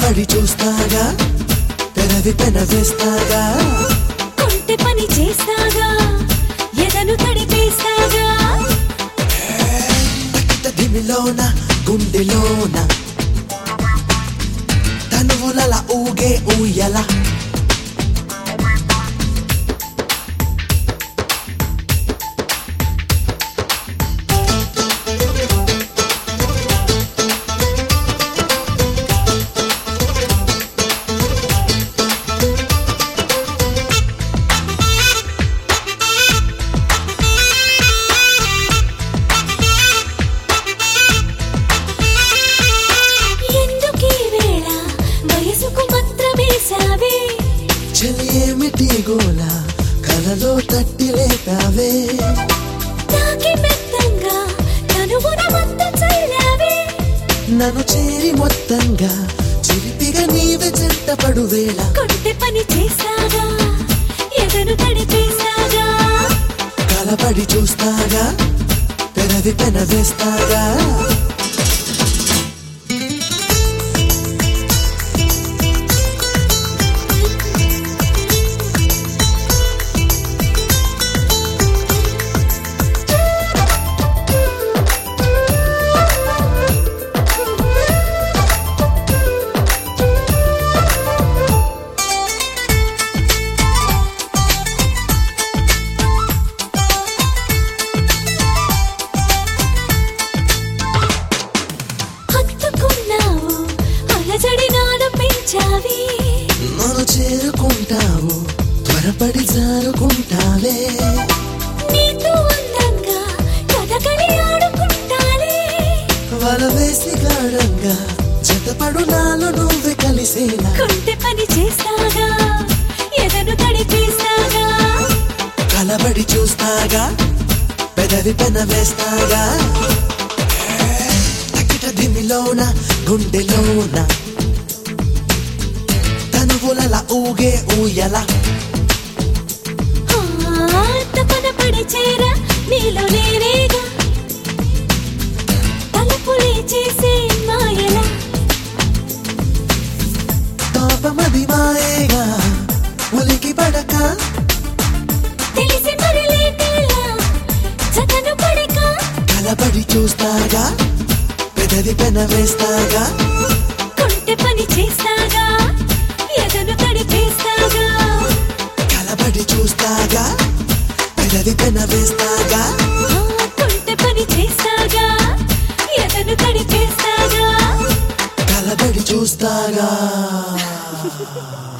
కలబడి చూస్తాగా పెదవి పెన వేస్తాగా కొంటె పని చేస్తాగా ఎదను తడిపేస్తాగా తక్కిట దిమిలోన గుండెలోన తనువులల ఊగే ఊయల ఎందుకీ వేళ వయసుకు మంత్రమేశావే చెలి ఏమిటి గోల కలలో తట్టి లేపావే తాకి మెత్తంగా కనువున మొత్తం చల్లావే నన్ను చేరి మొత్తంగా చిలిపిగా నీవే చెంటపడు వేళ కొంటె పని చేస్తాగా ఎదను తడిపేస్తాగా కలబడి చూస్తాగా పెదవి పెన వేస్తాగా హత్తుకున్నావు అలజడి నాను పెంచావి నన్ను చేరుకుంటావు త్వరపడి జారుకుంటావే నీతో అందంగా కథకళి ఆడుకుంటాలే వల వేసి గాఢంగా జతపడు నాలో నువ్వే కలిసేలా కొంటె పని చేస్తాగా ఎదను తడిపేస్తాగా కలబడి చూస్తాగా పెదవి పెన వేస్తాగా తకిట దిమిలోన గుండెలోన తనువులల ఊగే ఊయల ఆ, తపన పడి చేర నీలో నేనేగా తలుపులే చేసే మాయల పాపమది మాయేగా ఉలికి పడక తెలిసి మరి లేటేలా జతను పడక కలబడి చూస్తాగా పెదవి పెన వేస్తాగా కొంటె పని చేస్తాగా ఎదను తడిపేస్తాగా కలబడి చూస్తాగా పెదవి పెన వేస్తాగా ఆ, కొంటె పని చేస్తాగా ఎదను తడిపేస్తాగా కలబడి చూస్తాగా